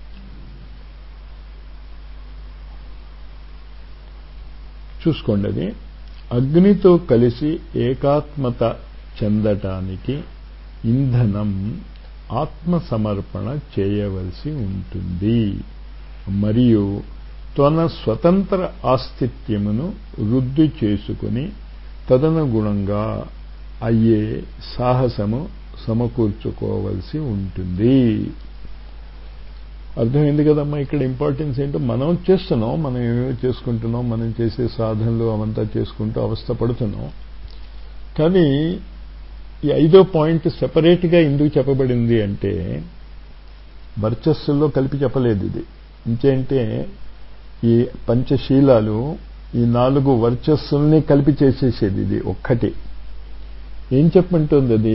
చూసుకోండి అది అగ్నితో కలిసి ఏకాత్మత చెందటానికి ఇంధనం ఆత్మ సమర్పణ చేయవలసి ఉంటుంది మరియు తన స్వతంత్ర ఆస్తిత్యమును వృద్ధి చేసుకుని తదనుగుణంగా అయ్యే సాహసము సమకూర్చుకోవలసి ఉంటుంది అర్థమైంది కదమ్మా ఇక్కడ ఇంపార్టెన్స్ ఏంటో మనం చేస్తున్నాం మనం ఏమేమి చేసుకుంటున్నాం మనం చేసే సాధనలు అవంతా చేసుకుంటూ అవస్థ పడుతున్నాం కానీ ఈ ఐదో పాయింట్ సెపరేట్గా ఎందుకు చెప్పబడింది అంటే వర్చస్సుల్లో కలిపి చెప్పలేదు ఇది ఇంకేంటే ఈ పంచశీలాలు ఈ నాలుగు వర్చస్సుల్ని కలిపి చేసేసేది ఇది ఒక్కటి ఏం చెప్పంటుంది అది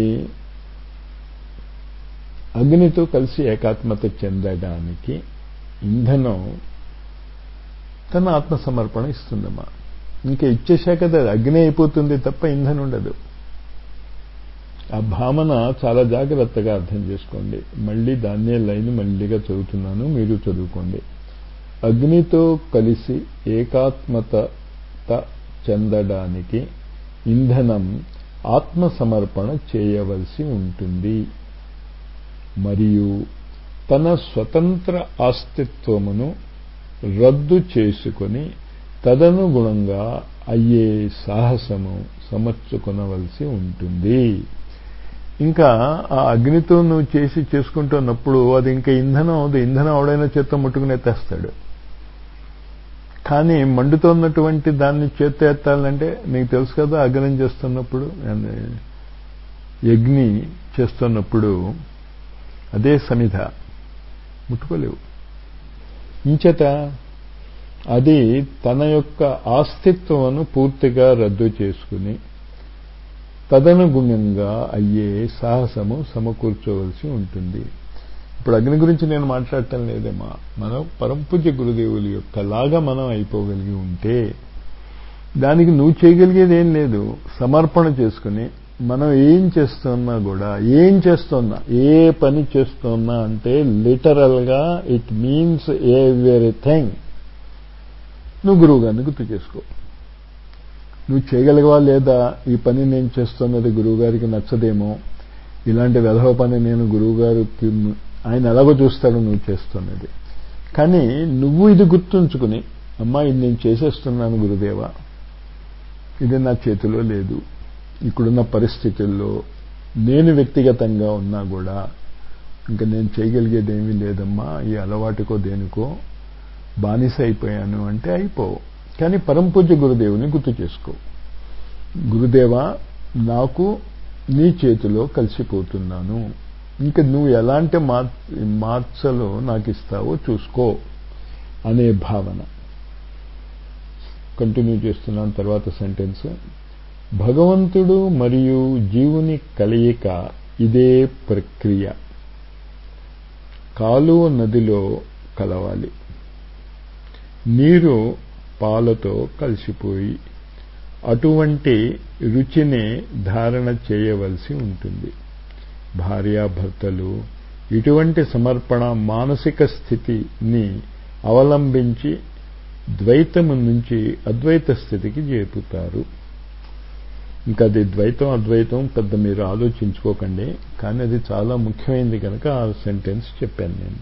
అగ్నితో కలిసి ఏకాత్మత చెందడానికి ఇంధనం తన ఆత్మసమర్పణ ఇస్తుందమ్మా ఇంకా ఇచ్చేశాక అది అగ్ని అయిపోతుంది తప్ప ఇంధనం ఉండదు ఆ భావన చాలా జాగ్రత్తగా అర్థం చేసుకోండి మళ్ళీ దాన్నే లైన్ మళ్ళీగా చదువుతున్నాను మీరు చదువుకోండి అగ్నితో కలిసి ఏకాత్మత చెందడానికి ఇంధనం ఆత్మసమర్పణ చేయవలసి ఉంటుంది మరియు తన స్వతంత్ర అస్తిత్వమును రద్దు చేసుకొని తదనుగుణంగా అయ్యే సాహసము సమర్చుకొనవలసి ఉంటుంది ఇంకా ఆ అగ్నితో నువ్వు చేసి చేసుకుంటున్నప్పుడు అది ఇంకా ఇంధనం అది ఇంధనం అవడైనా చేత్తో ముట్టుకుని ఎత్తేస్తాడు కానీ మండుతున్నటువంటి దాన్ని చేత్తో ఎత్తాలంటే నీకు తెలుసు కదా అగ్నం చేస్తున్నప్పుడు యజ్ఞి చేస్తున్నప్పుడు అదే సమిధ ముట్టుకోలేవు ఇంచేత అది తన యొక్క ఆస్తిత్వమును పూర్తిగా రద్దు చేసుకుని తదనుగుణంగా అయ్యే సాహసము సమకూర్చోవలసి ఉంటుంది ఇప్పుడు అగ్ని గురించి నేను మాట్లాడటం లేదేమా మనం పరంపూజ గురుదేవుల యొక్క లాగా మనం అయిపోగలిగి ఉంటే దానికి నువ్వు చేయగలిగేది ఏం లేదు సమర్పణ చేసుకుని మనం ఏం చేస్తున్నా కూడా ఏం చేస్తున్నా ఏ పని చేస్తున్నా అంటే లిటరల్గా ఇట్ మీన్స్ ఎవ్రీథింగ్ నువ్వు గురువు గారిని గుర్తు చేసుకో నువ్వు చేయగలిగవా లేదా ఈ పని నేను చేస్తున్నది గురువుగారికి నచ్చదేమో ఇలాంటి వెధవ పని నేను గురువుగారికి ఆయన ఎలాగో చూస్తాడు నువ్వు చేస్తున్నది కానీ నువ్వు ఇది గుర్తుంచుకుని అమ్మా ఇది నేను చేసేస్తున్నాను గురుదేవా ఇది నా చేతిలో లేదు ఇక్కడున్న పరిస్థితుల్లో నేను వ్యక్తిగతంగా ఉన్నా కూడా ఇంకా నేను చేయగలిగేది ఏమీ లేదమ్మా ఈ అలవాటుకో దేనికో బానిస అయిపోయాను అంటే అయిపోవు కానీ పరంపూజ గురుదేవుని గుర్తు చేసుకో గురుదేవా నాకు నీ చేతిలో కలిసిపోతున్నాను ఇంకా నువ్వు ఎలాంటి మార్చలో నాకు ఇస్తావో చూసుకో అనే భావన కంటిన్యూ చేస్తున్నాను తర్వాత సెంటెన్స్ భగవంతుడు మరియు జీవుని కలయిక ఇదే ప్రక్రియ కాలువ నదిలో కలవాలి నీరు పాలతో కలిసిపోయి అటువంటి రుచినే ధారణ చేయవలసి ఉంటుంది భార్యాభర్తలు ఇటువంటి సమర్పణ మానసిక స్థితిని అవలంబించి ద్వైతము నుంచి అద్వైత స్థితికి చేపుతారు ఇంకా అది ద్వైతం అద్వైతం పెద్ద మీరు ఆలోచించుకోకండి కానీ అది చాలా ముఖ్యమైనది కనుక ఆ సెంటెన్స్ చెప్పాను నేను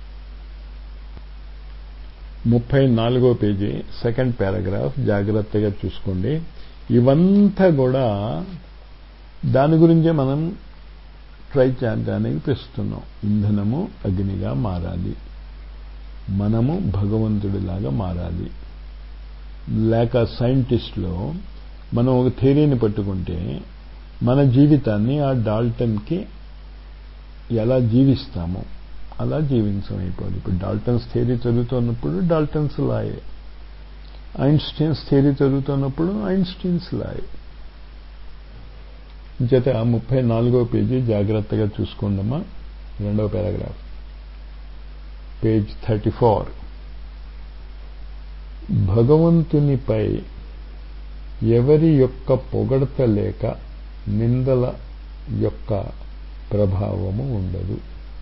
ముప్పై నాలుగో పేజీ సెకండ్ పారాగ్రాఫ్ జాగ్రత్తగా చూసుకోండి ఇవంతా కూడా దాని గురించే మనం ట్రై చేయడానికి తెస్తున్నాం ఇంధనము అగ్నిగా మారాలి మనము భగవంతుడిలాగా మారాలి లేక సైంటిస్ట్లో మనం ఒక థియరీని పట్టుకుంటే మన జీవితాన్ని ఆ డాల్టన్కి ఎలా జీవిస్తామో అలా జీవించమైపోవాలి ఇప్పుడు డాల్టన్స్ థియరీ చదువుతున్నప్పుడు డాల్టన్స్ లాయే ఐన్స్టీన్స్ థియరీ చదువుతున్నప్పుడు ఐన్స్టీన్స్ లాయే చేత ముప్పై నాలుగో పేజీ జాగ్రత్తగా చూసుకోండమ్మా రెండవ పారాగ్రాఫ్ పేజ్ థర్టీ ఫోర్ భగవంతునిపై ఎవరి యొక్క పొగడత లేక నిందల యొక్క ప్రభావము ఉండదు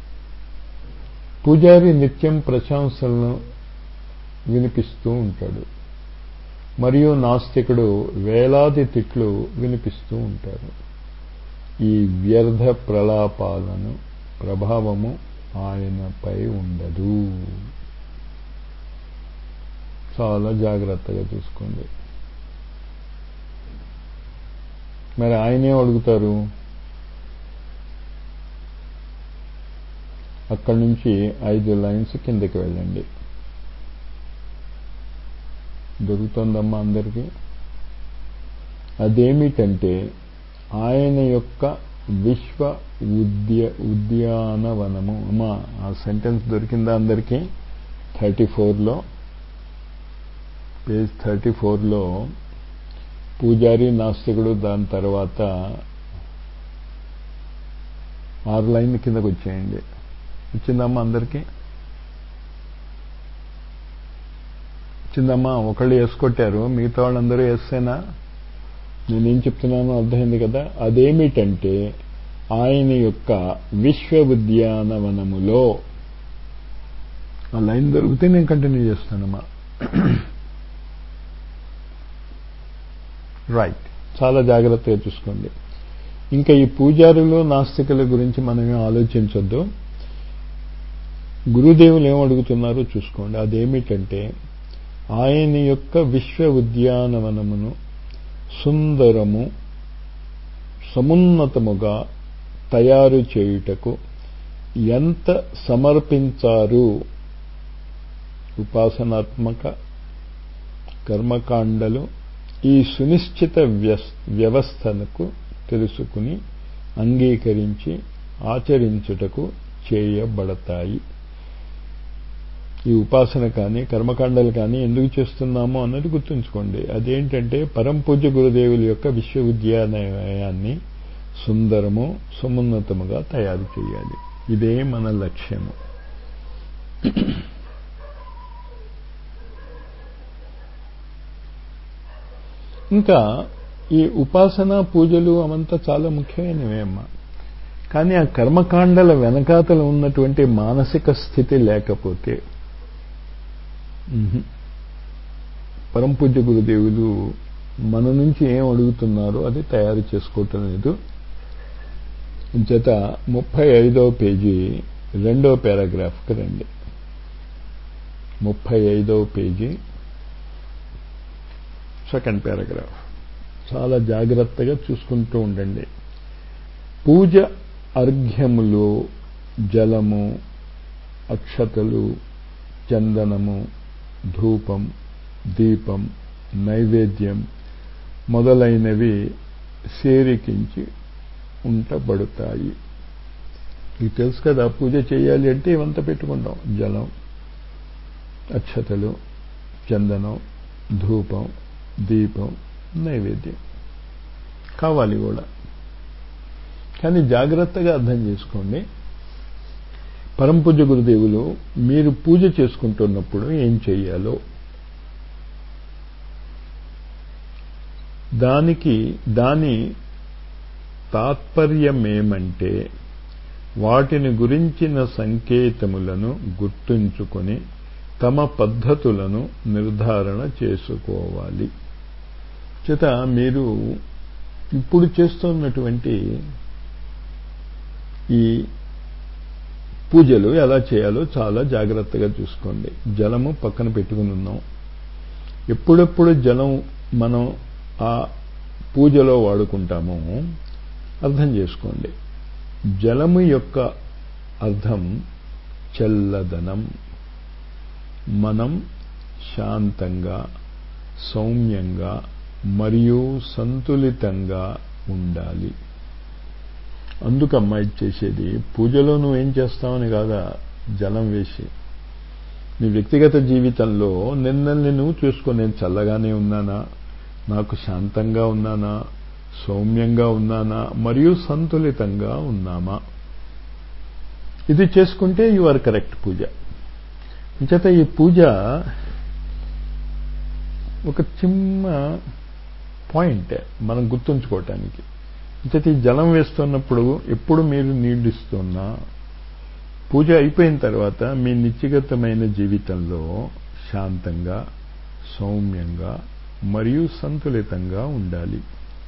పూజారి నిత్యం ప్రశంసలను వినిపిస్తూ ఉంటాడు మరియు నాస్తికుడు వేలాది తిట్లు వినిపిస్తూ ఉంటారు ఈ వ్యర్థ ప్రలాపాలను ప్రభావము ఆయనపై ఉండదు చాలా జాగ్రత్తగా చూసుకోండి మరి ఆయనే అడుగుతారు అక్కడి నుంచి ఐదు లైన్స్ కిందకి వెళ్ళండి దొరుకుతుందమ్మా అందరికీ అదేమిటంటే ఆయన యొక్క విశ్వ ఉద్య ఉద్యానవనము అమ్మా ఆ సెంటెన్స్ దొరికిందా అందరికీ థర్టీ ఫోర్లో పేజ్ థర్టీ ఫోర్లో పూజారి నాస్తికుడు దాని తర్వాత ఆరు లైన్ కిందకు వచ్చేయండి వచ్చిందమ్మా అందరికీ వచ్చిందమ్మా ఒకళ్ళు వేసుకొట్టారు మిగతా వాళ్ళందరూ వేస్తేనా నేనేం చెప్తున్నానో అర్థమైంది కదా అదేమిటంటే ఆయన యొక్క విశ్వ ఉద్యానవనములో ఆ లైన్ దొరికితే నేను కంటిన్యూ చేస్తానమ్మా రైట్ చాలా జాగ్రత్తగా చూసుకోండి ఇంకా ఈ పూజారులు నాస్తికుల గురించి మనమే ఆలోచించొద్దు గురుదేవులు ఏం అడుగుతున్నారో చూసుకోండి అదేమిటంటే ఆయన యొక్క విశ్వ ఉద్యానవనమును సుందరము సమున్నతముగా తయారు చేయుటకు ఎంత సమర్పించారు ఉపాసనాత్మక కర్మకాండలు ఈ సునిశ్చిత వ్యవస్థనకు తెలుసుకుని అంగీకరించి ఆచరించుటకు చేయబడతాయి ఈ ఉపాసన కానీ కర్మకాండలు కానీ ఎందుకు చేస్తున్నామో అన్నది గుర్తుంచుకోండి అదేంటంటే పరంపూజ్య గురుదేవుల యొక్క విశ్వవిద్యాలయాన్ని సుందరము సమున్నతముగా తయారు చేయాలి ఇదే మన లక్ష్యము ఇంకా ఈ ఉపాసన పూజలు అవంతా చాలా ముఖ్యమైనవే అమ్మా కానీ ఆ కర్మకాండల వెనకాతలు ఉన్నటువంటి మానసిక స్థితి లేకపోతే పరంపూజ్య గురుదేవులు మన నుంచి ఏం అడుగుతున్నారో అది తయారు చేసుకోవటం లేదు చేత ముప్పై ఐదవ పేజీ రెండవ పారాగ్రాఫ్కి రండి ముప్పై ఐదవ పేజీ సెకండ్ పారాగ్రాఫ్ చాలా జాగ్రత్తగా చూసుకుంటూ ఉండండి పూజ అర్ఘ్యములు జలము అక్షతలు చందనము ధూపం దీపం నైవేద్యం మొదలైనవి సేరికించి ఉంటబడతాయి ఇది తెలుసు కదా పూజ చేయాలి అంటే ఇవంతా పెట్టుకుంటాం జలం అక్షతలు చందనం ధూపం దీపం నైవేద్యం కావాలి కూడా కానీ జాగ్రత్తగా అర్థం చేసుకోండి పరంపూజ గురుదేవులు మీరు పూజ చేసుకుంటున్నప్పుడు ఏం చెయ్యాలో దానికి దాని తాత్పర్యమేమంటే వాటిని గురించిన సంకేతములను గుర్తుంచుకొని తమ పద్ధతులను నిర్ధారణ చేసుకోవాలి చేత మీరు ఇప్పుడు చేస్తున్నటువంటి ఈ పూజలు ఎలా చేయాలో చాలా జాగ్రత్తగా చూసుకోండి జలము పక్కన పెట్టుకుని ఉన్నాం ఎప్పుడెప్పుడు జలం మనం ఆ పూజలో వాడుకుంటామో అర్థం చేసుకోండి జలము యొక్క అర్థం చల్లదనం మనం శాంతంగా సౌమ్యంగా మరియు సంతులితంగా ఉండాలి అందుకు అమ్మాయి చేసేది పూజలో నువ్వేం చేస్తావని కాదా జలం వేసి నీ వ్యక్తిగత జీవితంలో నిన్నల్ని నువ్వు చూసుకో నేను చల్లగానే ఉన్నానా నాకు శాంతంగా ఉన్నానా సౌమ్యంగా ఉన్నానా మరియు సంతులితంగా ఉన్నామా ఇది చేసుకుంటే యు ఆర్ కరెక్ట్ పూజ చేత ఈ పూజ ఒక చిన్న పాయింట్ మనం గుర్తుంచుకోవటానికి చేత ఈ జలం వేస్తున్నప్పుడు ఎప్పుడు మీరు నీళ్ళిస్తున్నా పూజ అయిపోయిన తర్వాత మీ నిత్యగతమైన జీవితంలో శాంతంగా సౌమ్యంగా మరియు సంతులితంగా ఉండాలి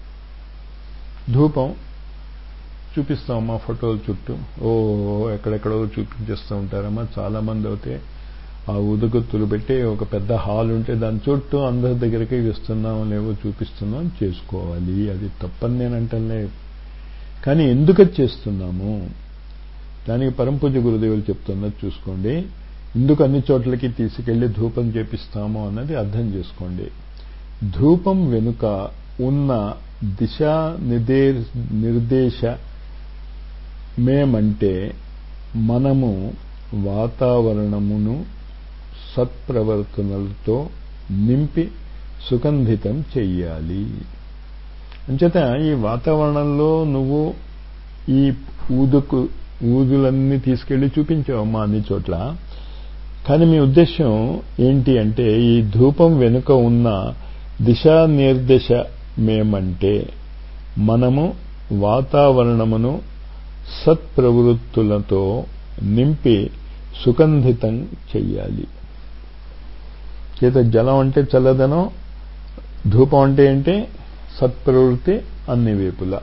ధూపం చూపిస్తామమ్మా ఫోటోల చుట్టూ ఓ ఎక్కడెక్కడో చూపించేస్తూ ఉంటారమ్మా చాలా మంది అయితే ఆ ఉదుగుత్తులు పెట్టి ఒక పెద్ద హాల్ ఉంటే దాని చుట్టూ అందరి దగ్గరికి ఇస్తున్నాం లేవో చూపిస్తున్నాం చేసుకోవాలి అది తప్పని నేను అంటలే కానీ ఎందుకు చేస్తున్నాము దానికి పరంపూజ గురుదేవులు చెప్తున్నది చూసుకోండి ఎందుకు అన్ని చోట్లకి తీసుకెళ్లి ధూపం చేపిస్తాము అన్నది అర్థం చేసుకోండి ధూపం వెనుక ఉన్న దిశా నిర్దే నిర్దేశ మేమంటే మనము వాతావరణమును సత్ప్రవర్తనలతో నింపి సుగంధితం చెయ్యాలి అంచేత ఈ వాతావరణంలో నువ్వు ఈ ఊదుకు ఊదులన్నీ తీసుకెళ్లి చూపించావమ్మా అన్ని చోట్ల కానీ మీ ఉద్దేశం ఏంటి అంటే ఈ ధూపం వెనుక ఉన్న దిశానిర్దేశ మేమంటే మనము వాతావరణమును సత్ప్రవృత్తులతో నింపి సుగంధితం చెయ్యాలి చేత జలం అంటే చల్లదనం ధూపం అంటే ఏంటి సత్ప్రవృత్తి అన్ని వైపులా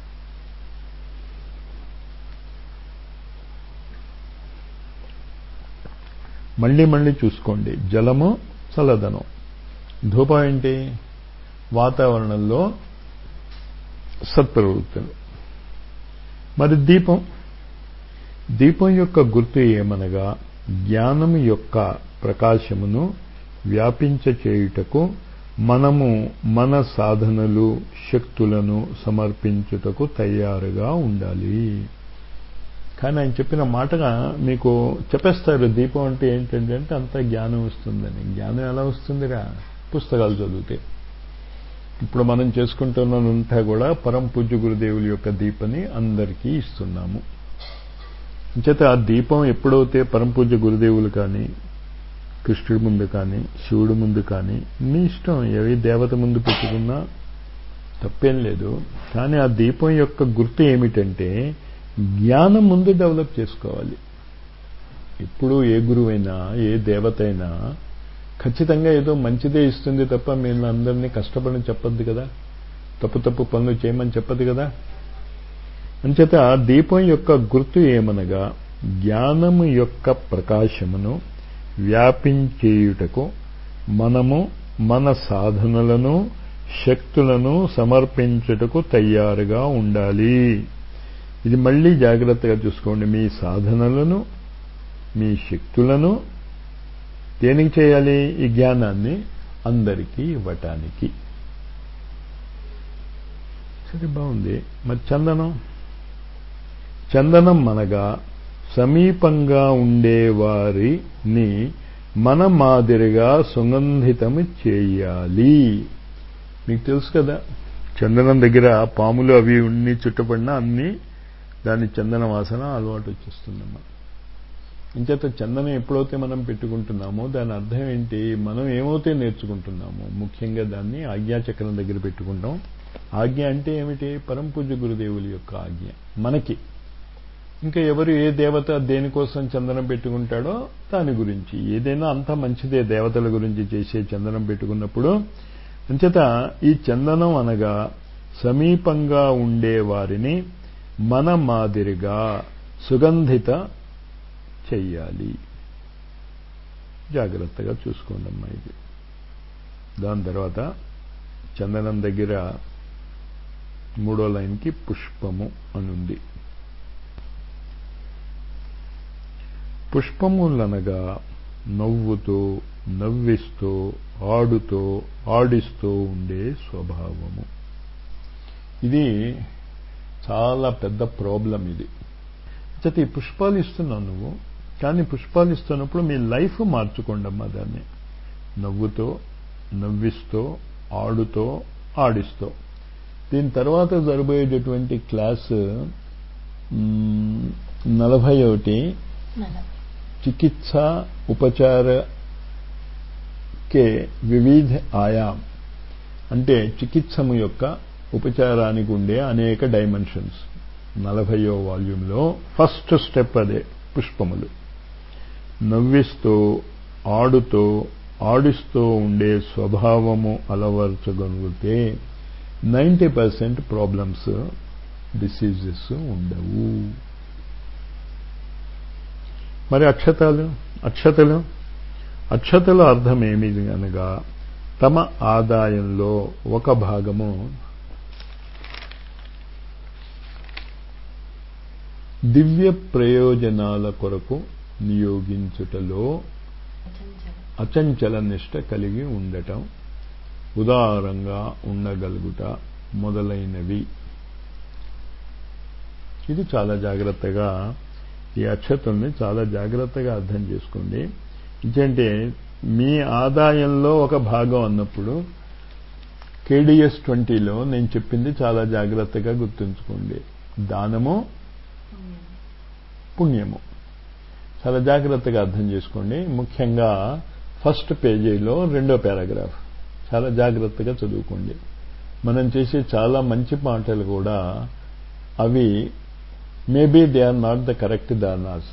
మళ్ళీ మళ్ళీ చూసుకోండి జలము చల్లదనం ధూపం ఏంటి వాతావరణంలో సత్ప్రవృత్తులు మరి దీపం దీపం యొక్క గుర్తు ఏమనగా జ్ఞానం యొక్క ప్రకాశమును వ్యాపించచేయుటకు మనము మన సాధనలు శక్తులను సమర్పించుటకు తయారుగా ఉండాలి కానీ ఆయన చెప్పిన మాటగా మీకు చెప్పేస్తారు దీపం అంటే ఏంటంటే అంటే అంత జ్ఞానం వస్తుందని జ్ఞానం ఎలా వస్తుందిరా పుస్తకాలు చదివితే ఇప్పుడు మనం చేసుకుంటున్నంతా కూడా పరం పూజ్య గురుదేవుల యొక్క దీపని అందరికీ ఇస్తున్నాము చేత ఆ దీపం ఎప్పుడైతే పరం పూజ్య గురుదేవులు కానీ కృష్ణుడి ముందు కానీ శివుడి ముందు కానీ మీ ఇష్టం ఏవి దేవత ముందు పెట్టుకున్నా తప్పేం లేదు కానీ ఆ దీపం యొక్క గుర్తు ఏమిటంటే జ్ఞానం ముందు డెవలప్ చేసుకోవాలి ఇప్పుడు ఏ గురువైనా ఏ దేవత అయినా ఖచ్చితంగా ఏదో మంచిదే ఇస్తుంది తప్ప మేము అందరినీ కష్టపడని చెప్పద్దు కదా తప్పు తప్పు పనులు చేయమని చెప్పదు కదా అంచేత దీపం యొక్క గుర్తు ఏమనగా జ్ఞానము యొక్క ప్రకాశమును వ్యాపించేయుటకు మనము మన సాధనలను శక్తులను సమర్పించుటకు తయారుగా ఉండాలి ఇది మళ్ళీ జాగ్రత్తగా చూసుకోండి మీ సాధనలను మీ శక్తులను దేనికి చేయాలి ఈ జ్ఞానాన్ని అందరికీ ఇవ్వటానికి సరే బాగుంది మరి చందనం చందనం మనగా సమీపంగా ఉండేవారిని మన మాదిరిగా సుగంధితము చేయాలి మీకు తెలుసు కదా చందనం దగ్గర పాములు అవి ఉన్ని చుట్టబడినా అన్ని దాని చందన వాసన అలవాటు వచ్చేస్తుందమ్మా ఇంచేత చందనం ఎప్పుడైతే మనం పెట్టుకుంటున్నామో దాని అర్థం ఏంటి మనం ఏమైతే నేర్చుకుంటున్నామో ముఖ్యంగా దాన్ని ఆజ్ఞాచక్రం దగ్గర పెట్టుకుంటాం ఆజ్ఞ అంటే ఏమిటి పరంపూజ్య గురుదేవుల యొక్క ఆజ్ఞ మనకి ఇంకా ఎవరు ఏ దేవత దేనికోసం చందనం పెట్టుకుంటాడో దాని గురించి ఏదైనా అంతా మంచిదే దేవతల గురించి చేసే చందనం పెట్టుకున్నప్పుడు అంచేత ఈ చందనం అనగా సమీపంగా ఉండే వారిని మన మాదిరిగా సుగంధిత చెయ్యాలి జాగ్రత్తగా చూసుకోండి అమ్మా ఇది దాని తర్వాత చందనం దగ్గర మూడో లైన్కి పుష్పము అని ఉంది పుష్పములనగా నవ్వుతో నవ్విస్తూ ఆడుతూ ఆడిస్తూ ఉండే స్వభావము ఇది చాలా పెద్ద ప్రాబ్లం ఇది అయితే ఈ పుష్పాలు ఇస్తున్నావు నువ్వు కానీ పుష్పాలు ఇస్తున్నప్పుడు మీ లైఫ్ మార్చుకోండి అమ్మా దాన్ని నవ్వుతో నవ్విస్తూ ఆడుతో ఆడిస్తూ దీని తర్వాత జరబోయేటటువంటి క్లాస్ నలభై ఒకటి చికిత్స ఉపచార కే వివిధ ఆయామ్ అంటే చికిత్సము యొక్క ఉపచారానికి ఉండే అనేక డైమెన్షన్స్ నలభయో వాల్యూమ్లో ఫస్ట్ స్టెప్ అదే పుష్పములు నవ్విస్తూ ఆడుతూ ఆడిస్తూ ఉండే స్వభావము అలవర్చగలిగితే నైంటీ పర్సెంట్ ప్రాబ్లమ్స్ డిసీజెస్ ఉండవు మరి అక్షతాలు అక్షతలు అక్షతల అర్థం ఏమిది అనగా తమ ఆదాయంలో ఒక భాగము దివ్య ప్రయోజనాల కొరకు నియోగించుటలో అచంచల నిష్ట కలిగి ఉండటం ఉదారంగా ఉండగలుగుట మొదలైనవి ఇది చాలా జాగ్రత్తగా ఈ అక్షతుల్ని చాలా జాగ్రత్తగా అర్థం చేసుకోండి ఎందుకంటే మీ ఆదాయంలో ఒక భాగం అన్నప్పుడు కేడిఎస్ ట్వంటీలో నేను చెప్పింది చాలా జాగ్రత్తగా గుర్తుంచుకోండి దానము పుణ్యము చాలా జాగ్రత్తగా అర్థం చేసుకోండి ముఖ్యంగా ఫస్ట్ పేజీలో రెండో పారాగ్రాఫ్ చాలా జాగ్రత్తగా చదువుకోండి మనం చేసే చాలా మంచి మాటలు కూడా అవి maybe they are not the correct దానాస్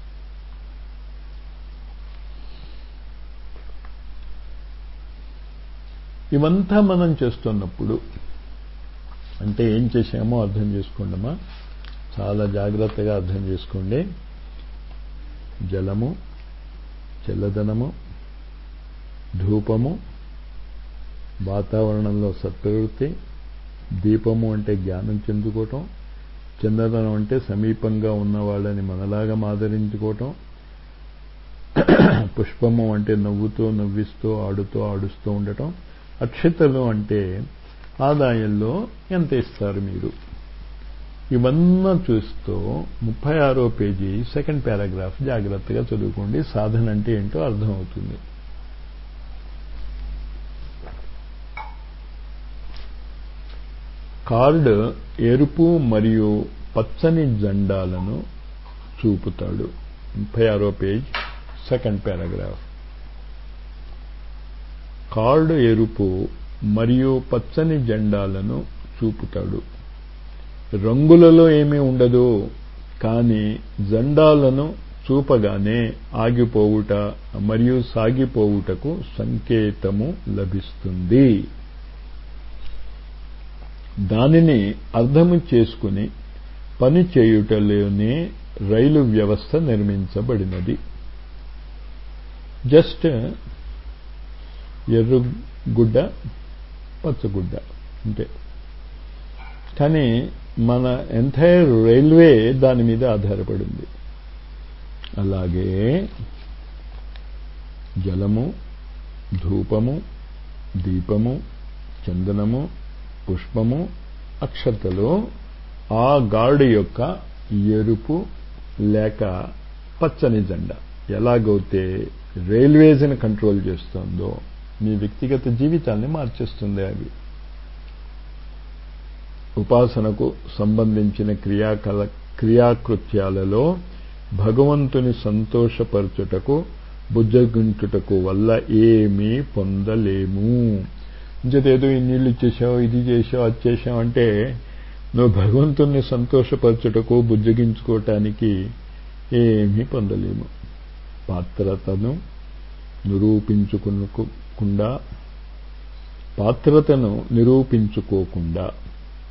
ఇవంతా మనం చేస్తున్నప్పుడు అంటే ఏం చేశామో అర్థం చేసుకోండమ్మా చాలా జాగ్రత్తగా అర్థం చేసుకోండి జలము చల్లదనము ధూపము వాతావరణంలో సత్ప్రవృత్తి దీపము అంటే జ్ఞానం చెందుకోవటం చందనం అంటే సమీపంగా ఉన్న వాళ్ళని మనలాగా ఆదరించుకోవటం పుష్పము అంటే నవ్వుతూ నవ్విస్తూ ఆడుతూ ఆడుస్తూ ఉండటం అక్షతలు అంటే ఆదాయంలో ఎంత ఇస్తారు మీరు ఇవన్నీ చూస్తూ ముప్పై ఆరో పేజీ సెకండ్ పారాగ్రాఫ్ జాగ్రత్తగా చదువుకోండి సాధన అంటే ఏంటో అర్థమవుతుంది కార్డ్ ఎరుపు మరియు పచ్చని జెండాలను చూపుతాడు ముప్పై ఆరో పేజ్ సెకండ్ పారాగ్రాఫ్ కార్డ్ ఎరుపు మరియు పచ్చని జెండాలను చూపుతాడు రంగులలో ఏమీ ఉండదు కానీ జెండాలను చూపగానే ఆగిపోవుట మరియు సాగిపోవుటకు సంకేతము లభిస్తుంది దానిని అర్థము చేసుకుని పని చేయుటలోనే రైలు వ్యవస్థ నిర్మించబడినది జస్ట్ ఎర్రగుడ్డ పచ్చగుడ్డ అంతే కానీ మన ఎంటైర్ రైల్వే దాని మీద ఆధారపడింది అలాగే జలము ధూపము దీపము చందనము పుష్పము అక్షతలు ఆ గార్డు యొక్క ఎరుపు లేక పచ్చని జెండా ఎలాగైతే రైల్వేస్ని కంట్రోల్ చేస్తుందో మీ వ్యక్తిగత జీవితాన్ని మార్చేస్తుంది అవి ఉపాసనకు సంబంధించిన క్రియాకల క్రియాకృత్యాలలో భగవంతుని సంతోషపరచుటకు బుజ్జగించుటకు వల్ల ఏమీ పొందలేము ఇంచేదేదో ఈ నీళ్ళు ఇచ్చేసావు ఇది చేసావు అది చేసావు అంటే నువ్వు భగవంతుణ్ణి సంతోషపరచుటకు బుజ్జగించుకోవటానికి ఏమీ పొందలేము పాత్రతను నిరూపించుకునకుండా పాత్రతను నిరూపించుకోకుండా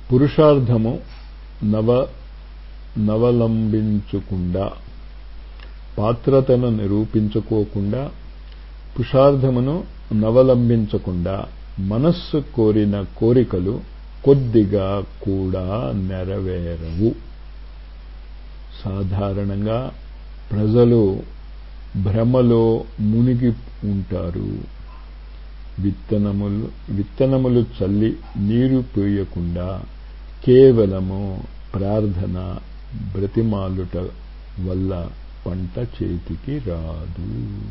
పురుషార్థము నవ నవలంబించకుండా పాత్రతను నిరూపించుకోకుండా పురుషార్థమును నవలంబించకుండా మనస్సు కోరిన కోరికలు కొద్దిగా కూడా నెరవేరవు సాధారణంగా ప్రజలు భ్రమలో మునిగి ఉంటారు విత్తనములు విత్తనములు చల్లి నీరు పోయకుండా కేవలము ప్రార్థన బ్రతిమాలుట వల్ల పంట చేతికి రాదు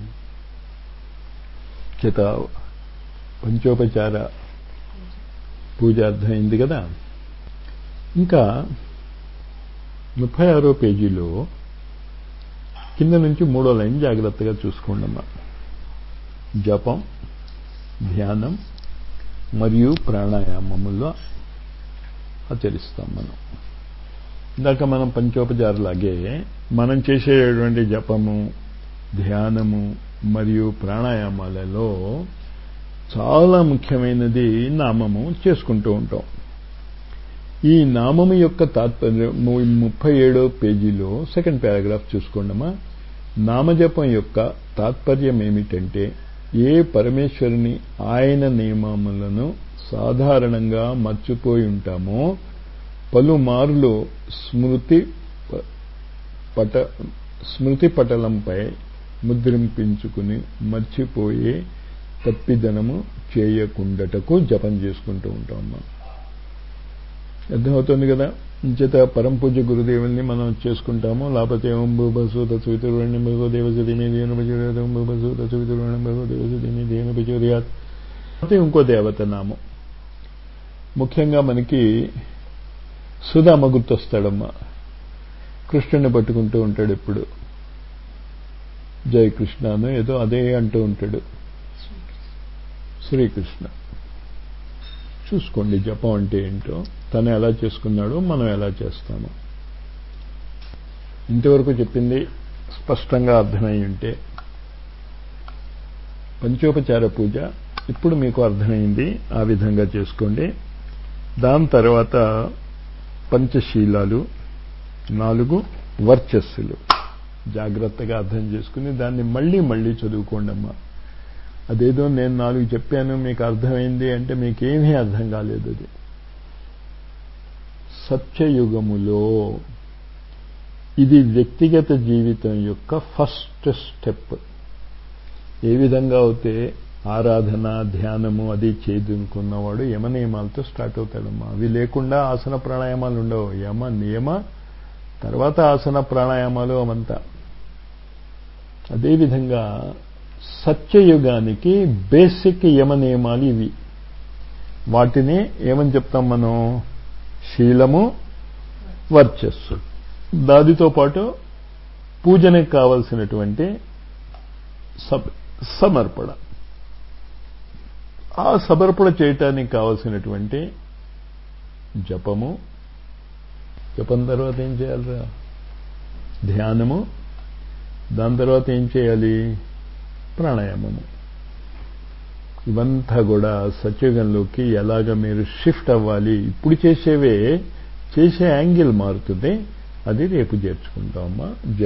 చేత పంచోపచార పూజ అర్థమైంది కదా ఇంకా ముప్పై ఆరో పేజీలో కింద నుంచి మూడో లైన్ జాగ్రత్తగా చూసుకోండి అమ్మా జపం ధ్యానం మరియు ప్రాణాయామముల్లో ఆచరిస్తాం మనం ఇందాక మనం పంచోపచారులాగే మనం చేసేటువంటి జపము ధ్యానము మరియు ప్రాణాయామాలలో చాలా ముఖ్యమైనది నామము చేసుకుంటూ ఉంటాం ఈ నామము యొక్క తాత్పర్యం ముప్పై ఏడో పేజీలో సెకండ్ పారాగ్రాఫ్ చూసుకోండమ్మా నామజపం యొక్క తాత్పర్యం ఏమిటంటే ఏ పరమేశ్వరుని ఆయన నియమములను సాధారణంగా మర్చిపోయి ఉంటామో పలుమార్లు స్మృతి పట స్మృతి పటలంపై ముద్రింపించుకుని మర్చిపోయే తప్పిదనము చేయకుండటకు జపం చేసుకుంటూ ఉంటాం మనం అర్థమవుతుంది కదా చేత పరం పూజ గురుదేవుల్ని మనం చేసుకుంటాము లేకపోతే ఓం భూభసు తత్వితుర్వణ్యం భగో దేవసతి మీ దేను భజోర్యాత్ ఓం భూభసు తత్వితుర్వణ్యం భగో దేవసతి మీ దేను భజోర్యాత్ అయితే ఇంకో దేవత నామం ముఖ్యంగా మనకి సుధామ గుర్తొస్తాడమ్మా కృష్ణుని పట్టుకుంటూ ఉంటాడు ఇప్పుడు జై కృష్ణను ఏదో అదే అంటూ ఉంటాడు శ్రీకృష్ణ చూసుకోండి జపం అంటే ఏంటో తను ఎలా చేసుకున్నాడో మనం ఎలా చేస్తాము ఇంతవరకు చెప్పింది స్పష్టంగా అర్థమై ఉంటే పంచోపచార పూజ ఇప్పుడు మీకు అర్థమైంది ఆ విధంగా చేసుకోండి దాని తర్వాత పంచశీలాలు నాలుగు వర్చస్సులు జాగ్రత్తగా అర్థం చేసుకుని దాన్ని మళ్ళీ మళ్ళీ చదువుకోండి అమ్మా అదేదో నేను నాలుగు చెప్పాను మీకు అర్థమైంది అంటే మీకేమీ అర్థం కాలేదు అది సత్యయుగములో ఇది వ్యక్తిగత జీవితం యొక్క ఫస్ట్ స్టెప్ ఏ విధంగా అయితే ఆరాధన ధ్యానము అది చేదునుకున్నవాడు యమ నియమాలతో స్టార్ట్ అవుతాడమ్మా అవి లేకుండా ఆసన ప్రాణాయామాలు ఉండవు యమ నియమ తర్వాత ఆసన ప్రాణాయామాలు అవంతా అదేవిధంగా సత్యయుగానికి బేసిక్ యమ నియమాలు ఇవి వాటిని ఏమని చెప్తాం మనం శీలము వర్చస్సు దానితో పాటు పూజనకు కావలసినటువంటి సమర్పణ ఆ సమర్పణ చేయటానికి కావలసినటువంటి జపము జపం తర్వాత ఏం చేయాలిరా ధ్యానము దాని తర్వాత ఏం చేయాలి ప్రాణాయామము ఇవంతా కూడా సత్యుగంలోకి ఎలాగ మీరు షిఫ్ట్ అవ్వాలి ఇప్పుడు చేసేవే చేసే యాంగిల్ మారుతుంది అది రేపు చేర్చుకుంటామమ్మా